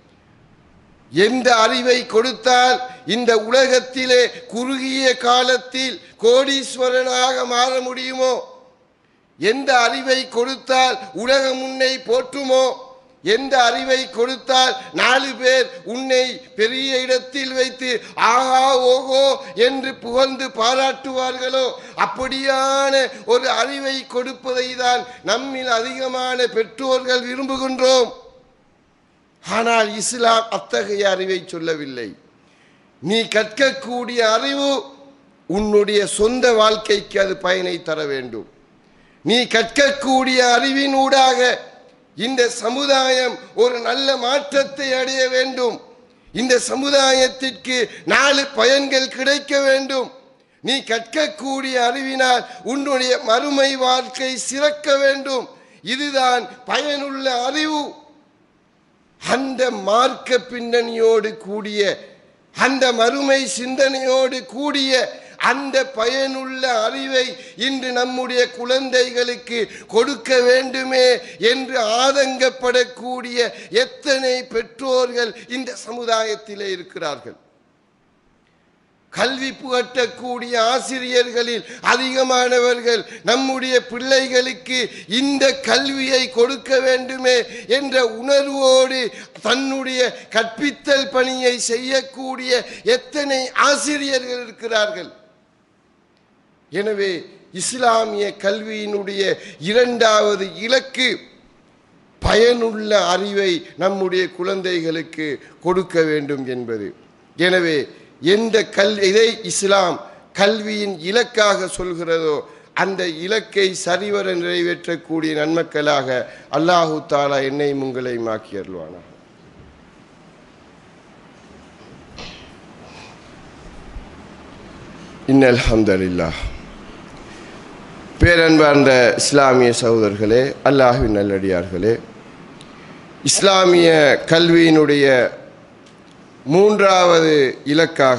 எந்த அறிவை கொடுத்தால் இந்த உலகத்திலே குறுகிய காலத்தில் கோடீஸ்வரனாக மாற முடியுமோ எந்த அறிவை கொடுத்தால் உலகம் உன்னை போற்றுமோ எந்த அறிவை கொடுத்தால் நாலு பேர் உன்னை பெரிய இடத்தில் வைத்து ஆஹா ஓஹோ என்று புகழ்ந்து பாராட்டுவார்களோ அப்படியான ஒரு அறிவை கொடுப்பதை தான் நம்மில் அதிகமான பெற்றோர்கள் விரும்புகின்றோம் ஆனால் இஸ்லாம் அத்தகைய அறிவை சொல்லவில்லை நீ கற்கக்கூடிய அறிவு உன்னுடைய சொந்த வாழ்க்கைக்கு அது பயனை தர வேண்டும் நீ கற்கக்கூடிய அறிவின் ஊடாக இந்த சமுதாயம் ஒரு நல்ல மாற்றத்தை அடைய வேண்டும் இந்த சமுதாயத்திற்கு நாலு பயன்கள் கிடைக்க வேண்டும் நீ கற்கக்கூடிய அறிவினால் உன்னுடைய மறுமை வாழ்க்கை சிறக்க வேண்டும் இதுதான் பயனுள்ள அறிவு அந்த மார்க்க பின்னணியோடு கூடிய அந்த மறுமை சிந்தனையோடு கூடிய அந்த பயனுள்ள அறிவை இன்று நம்முடைய குழந்தைகளுக்கு கொடுக்க வேண்டுமே என்று ஆதங்கப்படக்கூடிய எத்தனை பெற்றோர்கள் இந்த சமுதாயத்திலே இருக்கிறார்கள் கல்வி புகட்டக்கூடிய ஆசிரியர்களில் அதிகமானவர்கள் நம்முடைய பிள்ளைகளுக்கு இந்த கல்வியை கொடுக்க வேண்டுமே என்ற உணர்வோடு தன்னுடைய கற்பித்தல் பணியை செய்யக்கூடிய எத்தனை ஆசிரியர்கள் இருக்கிறார்கள் எனவே இஸ்லாமிய கல்வியினுடைய இரண்டாவது இலக்கு பயனுள்ள அறிவை நம்முடைய குழந்தைகளுக்கு கொடுக்க வேண்டும் என்பது எனவே எந்த கல் இதை இஸ்லாம் கல்வியின் இலக்காக சொல்கிறதோ அந்த இலக்கை சரிவர நிறைவேற்றக்கூடிய நன்மக்களாக அல்லாஹு தாலா என்னையும் உங்களையும் ஆக்கி அருள்வானா இன்னல் ஹம்தலில்லாஹ் பேரன்பார்ந்த இஸ்லாமிய சகோதரர்களே அல்லாஹ்வின் நல்லடியார்களே இஸ்லாமிய கல்வியினுடைய மூன்றாவது இலக்காக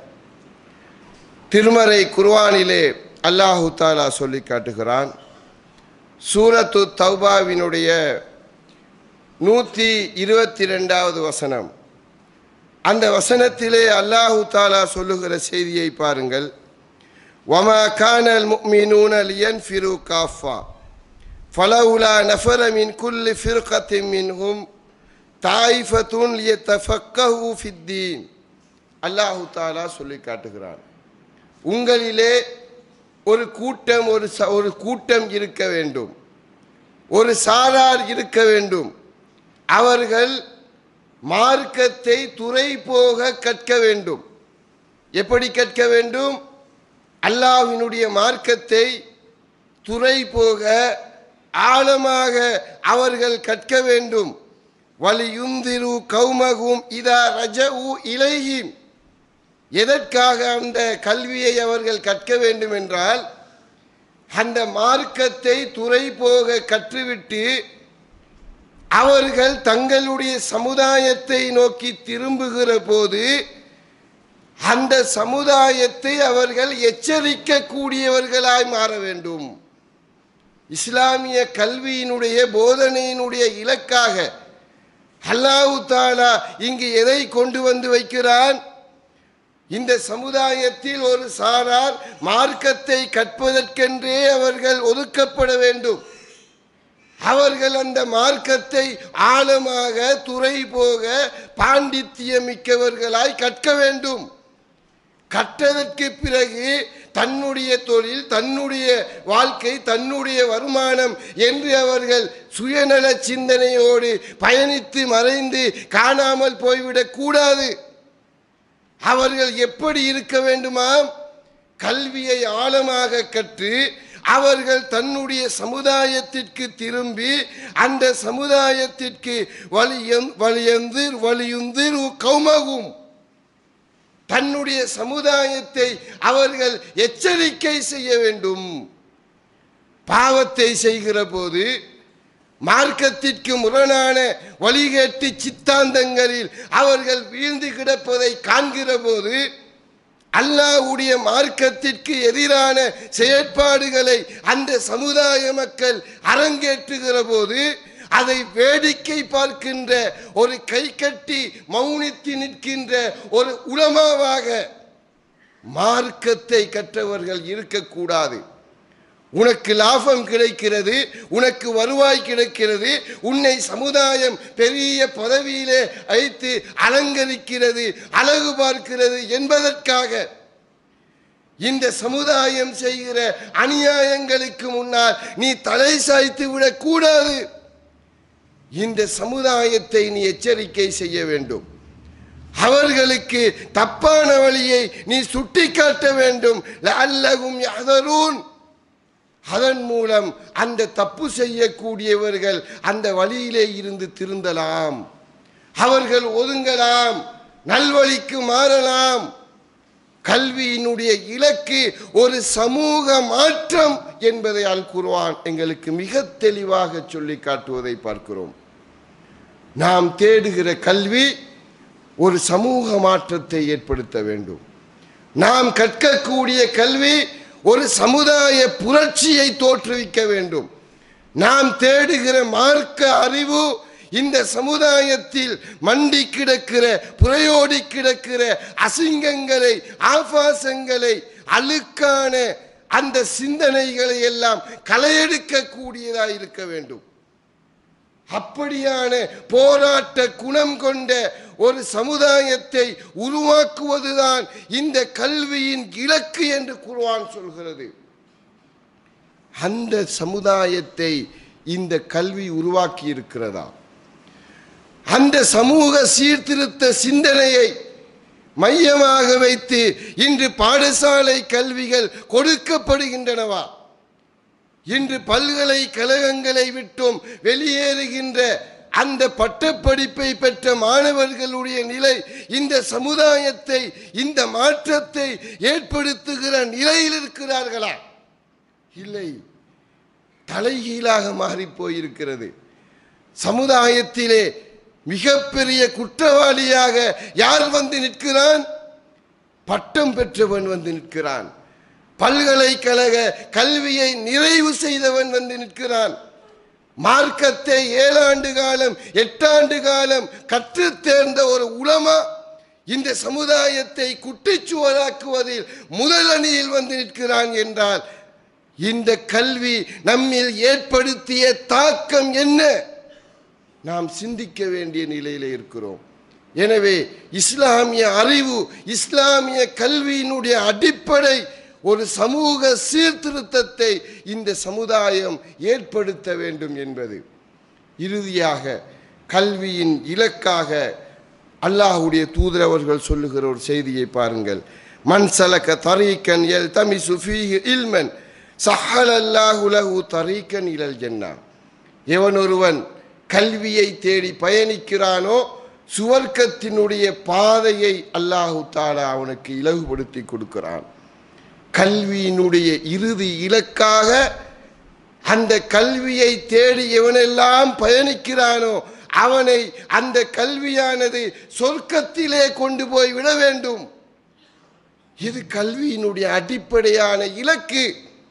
திருமறை குர்ஆனிலே அல்லாஹு தாலா சொல்லி காட்டுகிறான் சூரத்து தௌபாவினுடைய நூற்றி இருபத்தி ரெண்டாவது வசனம் அந்த வசனத்திலே அல்லாஹு தாலா சொல்லுகிற செய்தியை பாருங்கள் وما كان المؤمنون لينفروا كافة فلولا نفر من كل فرقة منهم طائفة ليتفقهوا في الدين அல்லாஹு தாலா சொல்லி காட்டுகிறான் உங்களிலே ஒரு கூட்டம் ஒரு ச- ஒரு கூட்டம் இருக்க வேண்டும் ஒரு சாரார் இருக்க வேண்டும் அவர்கள் மார்க்கத்தை துறை போக கற்க வேண்டும் எப்படி கற்க வேண்டும் அல்லாஹ்வினுடைய மார்க்கத்தை துறை போக ஆழமாக அவர்கள் கற்க வேண்டும் வலியுந்திரு கௌமகும் இதா ரஜஉ இலைஹிம் எதற்காக அந்த கல்வியை அவர்கள் கற்க வேண்டும் என்றால் அந்த மார்க்கத்தை துறை போக கற்றுவிட்டு அவர்கள் தங்களுடைய சமுதாயத்தை நோக்கி திரும்புகிற போது அந்த சமுதாயத்தை அவர்கள் எச்சரிக்க கூடியவர்களாய் மாற வேண்டும் இஸ்லாமிய கல்வியினுடைய போதனையினுடைய இலக்காக அல்லாஹு தாலா இங்கு எதை கொண்டு வந்து வைக்கிறான் இந்த சமுதாயத்தில் ஒரு சாரார் மார்க்கத்தை கற்பதற்கென்றே அவர்கள் ஒதுக்கப்பட வேண்டும் அவர்கள் அந்த மார்க்கத்தை ஆழமாக துறை போக பாண்டித்தியமிக்கவர்களாய் கற்க வேண்டும் கற்றதற்கு பிறகு தன்னுடைய தொழில் தன்னுடைய வாழ்க்கை தன்னுடைய வருமானம் என்று அவர்கள் சுயநல சிந்தனையோடு பயணித்து மறைந்து காணாமல் போய்விடக் கூடாது அவர்கள் எப்படி இருக்க வேண்டுமாம் கல்வியை ஆழமாக கற்று அவர்கள் தன்னுடைய சமுதாயத்திற்கு திரும்பி அந்த சமுதாயத்திற்கு வலியந் வலியந்திர் வலியுந்திர் கௌமகும் தன்னுடைய சமுதாயத்தை அவர்கள் எச்சரிக்கை செய்ய வேண்டும் பாவத்தை செய்கிற போது மார்க்கத்திற்கு முரணான வழிகேட்டு சித்தாந்தங்களில் அவர்கள் வீழ்ந்து கிடப்பதை காண்கிற போது அல்லாஹ்வுடைய மார்க்கத்திற்கு எதிரான செயற்பாடுகளை அந்த சமுதாய மக்கள் அரங்கேற்றுகிற போது அதை வேடிக்கை பார்க்கின்ற ஒரு கை கட்டி மௌனித்து நிற்கின்ற ஒரு உலமாவாக மார்க்கத்தை கற்றவர்கள் இருக்கக்கூடாது உனக்கு லாபம் கிடைக்கிறது உனக்கு வருவாய் கிடைக்கிறது உன்னை சமுதாயம் பெரிய பதவியிலே வைத்து அலங்கரிக்கிறது அழகு பார்க்கிறது என்பதற்காக இந்த சமுதாயம் செய்கிற அநியாயங்களுக்கு முன்னால் நீ தலை சாய்த்து விடக்கூடாது இந்த சமுதாயத்தை நீ எச்சரிக்கை செய்ய வேண்டும் அவர்களுக்கு தப்பான வழியை நீ சுட்டிக்காட்ட வேண்டும் அல்லகும் யாதரூன் அதன் மூலம் அந்த தப்பு செய்யக்கூடியவர்கள் அந்த வழியிலே இருந்து திருந்தலாம் அவர்கள் ஒதுங்கலாம் நல்வழிக்கு மாறலாம் கல்வியினுடைய இலக்கு ஒரு சமூக மாற்றம் என்பதை அல் குர்ஆன் எங்களுக்கு மிக தெளிவாக சொல்லி காட்டுவதை பார்க்கிறோம் நாம் தேடுகிற கல்வி ஒரு சமூக மாற்றத்தை ஏற்படுத்த வேண்டும் நாம் கற்கக்கூடிய கல்வி ஒரு சமுதாய புரட்சியை தோற்றுவிக்க வேண்டும் நாம் தேடுகிற மார்க்க அறிவு இந்த சமுதாயத்தில் மண்டி கிடக்கிற புறையோடி கிடக்கிற அசிங்கங்களை ஆபாசங்களை அழுக்கான அந்த சிந்தனைகளை எல்லாம் களையெடுக்க கூடியதாக இருக்க வேண்டும் அப்படியான போராட்ட குணம் கொண்ட ஒரு சமுதாயத்தை உருவாக்குவதுதான் இந்த கல்வியின் இலக்கு என்று குர்ஆன் சொல்கிறது அந்த சமுதாயத்தை இந்த கல்வி உருவாக்கி இருக்கிறதா அந்த சமூக சீர்திருத்த சிந்தனையை மையமாக வைத்து இன்று பாடசாலை கல்விகள் கொடுக்கப்படுகின்றனவா இன்று பல்கலைக்கழகங்களை விட்டும் வெளியேறுகின்ற அந்த பட்டப்படிப்பை பெற்ற மாணவர்களுடைய நிலை இந்த சமுதாயத்தை இந்த மாற்றத்தை ஏற்படுத்துகிற நிலையில் இருக்கிறார்களா இல்லை தலைகீழாக மாறி போயிருக்கிறது சமுதாயத்திலே மிகப்பெரிய குற்றவாளியாக யார் வந்து நிற்கிறான் பட்டம் பெற்றவன் வந்து நிற்கிறான் பல்கலைக்கழக கல்வியை நிறைவு செய்தவன் வந்து நிற்கிறான் மார்க்கத்தை ஏழாண்டு காலம் எட்டாண்டு காலம் கற்றுத் தேர்ந்த ஒரு உலமா இந்த சமுதாயத்தை குட்டிச்சுவராக்குவதில் முதல் அணியில் வந்து நிற்கிறான் என்றால் இந்த கல்வி நம்மில் ஏற்படுத்திய தாக்கம் என்ன நாம் சிந்திக்க வேண்டிய நிலையில இருக்கிறோம் எனவே இஸ்லாமிய அறிவு இஸ்லாமிய கல்வியினுடைய அடிப்படை ஒரு சமூக சீர்திருத்தத்தை இந்த சமுதாயம் ஏற்படுத்த வேண்டும் என்பது இறுதியாக கல்வியின் இலக்காக அல்லாஹுடைய தூதர் அவர்கள் சொல்லுகிற ஒரு செய்தியை பாருங்கள் மன் சலக தரீக்கன் எல் தமி சுஃபீஹ் இல்மன் சஹல் அல்லாஹு லஹு தரீக்கன் இலல் ஜன்னா எவன் ஒருவன் கல்வியை தேடி பயணிக்கிறானோ சுவர்க்கத்தினுடைய பாதையை அல்லாஹு தாலா அவனுக்கு இலகுபடுத்தி கொடுக்கிறான் கல்வியினுடைய இறுதி இலக்காக அந்த கல்வியை தேடி எவனெல்லாம் பயணிக்கிறானோ அவனை அந்த கல்வியானது சொர்க்கத்திலே கொண்டு போய் விட வேண்டும் இது கல்வியினுடைய அடிப்படையான இலக்கு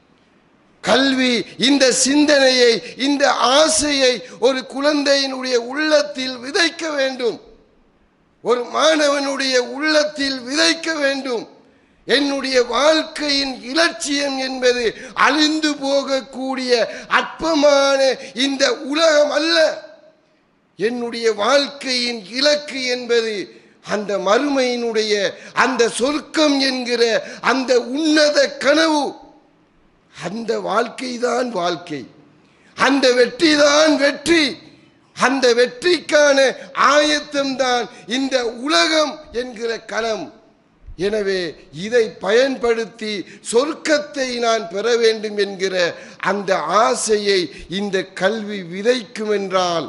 கல்வி இந்த சிந்தனையை இந்த ஆசையை ஒரு குழந்தையினுடைய உள்ளத்தில் விதைக்க வேண்டும் ஒரு மாணவனுடைய உள்ளத்தில் விதைக்க வேண்டும் என்னுடைய வாழ்க்கையின் இலட்சியம் என்பது அழிந்து போகக்கூடிய அற்பமான இந்த உலகம் அல்ல என்னுடைய வாழ்க்கையின் இலக்கு என்பது அந்த மறுமையினுடைய அந்த சொர்க்கம் என்கிற அந்த உன்னத கனவு அந்த வாழ்க்கைதான் வாழ்க்கை அந்த வெற்றிதான் வெற்றி அந்த வெற்றிக்கான ஆயத்தம்தான் இந்த உலகம் என்கிற களம் எனவே இதை பயன்படுத்தி சொர்க்கத்தை நான் பெற வேண்டும் என்கிற அந்த ஆசையை இந்த கல்வி விதைக்கும் என்றால்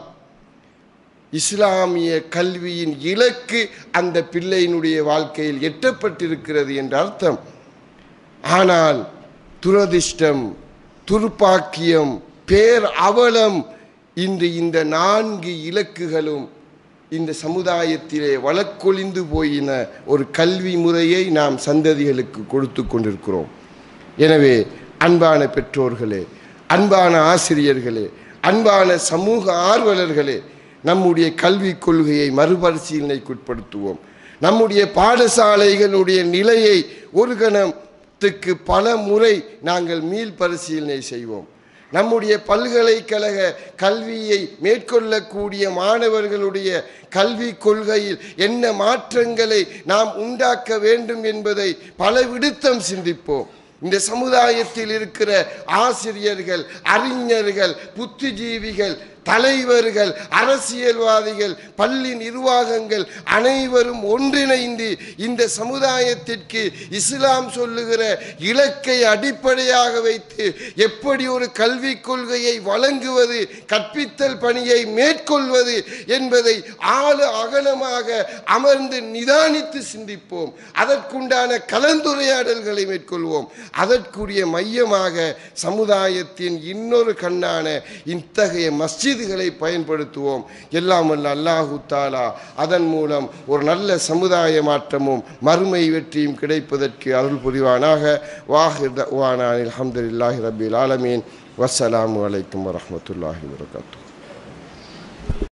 இஸ்லாமிய கல்வியின் இலக்கு அந்த பிள்ளையினுடைய வாழ்க்கையில் எட்டப்பட்டிருக்கிறது என்ற அர்த்தம் ஆனால் துரதிர்ஷ்டம் துர்ப்பாக்கியம் பேர் அவலம் இன்று இந்த நான்கு இலக்குகளும் இந்த சமுதாயத்திலே வழக்கொழிந்து போயின ஒரு கல்வி முறையை நாம் சந்ததிகளுக்கு கொடுத்து கொண்டிருக்கிறோம் எனவே அன்பான பெற்றோர்களே அன்பான ஆசிரியர்களே அன்பான சமூக ஆர்வலர்களே நம்முடைய கல்விக் கொள்கையை மறுபரிசீலனைக்குட்படுத்துவோம் நம்முடைய பாடசாலைகளுடைய நிலையை ஒரு கணத்துக்கு பல முறை நாங்கள் மீள் பரிசீலனை செய்வோம் நம்முடைய பல்கலைக்கழக கல்வியை மேற்கொள்ளக்கூடிய மாணவர்களுடைய கல்வி கொள்கையில் என்ன மாற்றங்களை நாம் உண்டாக்க வேண்டும் என்பதை பல விடுத்தம் சிந்திப்போம் இந்த சமுதாயத்தில் இருக்கிற ஆசிரியர்கள் அறிஞர்கள் புத்திஜீவிகள் தலைவர்கள் அரசியல்வாதிகள் பள்ளி நிர்வாகங்கள் அனைவரும் ஒன்றிணைந்து இந்த சமுதாயத்திற்கு இஸ்லாம் சொல்லுகிற இலக்கை அடிப்படையாக வைத்து எப்படி ஒரு கல்விக் கொள்கையை வழங்குவது கற்பித்தல் பணியை மேற்கொள்வது என்பதை ஆழ அகலமாக அமர்ந்து நிதானித்து சிந்திப்போம் அதற்குண்டான கலந்துரையாடல்களை மேற்கொள்வோம் அதற்குரிய மையமாக சமுதாயத்தின் இன்னொரு கண்ணான இத்தகைய மஸ்ஜிதுகளை பயன்படுத்துவோம் எல்லாம் வல்ல அல்லாஹு தாலா அதன் மூலம் ஒரு நல்ல சமுதாய மாற்றமும் மறுமை வெற்றியும் கிடைப்பதற்கு அருள் புரிவானாக வாஹிர் தவானான் அல்ஹம்துலில்லாஹி ரபில் ஆலமீன் வஸ்ஸலாமு அலைக்கும் வரஹ்மத்துல்லாஹி வரகாத்து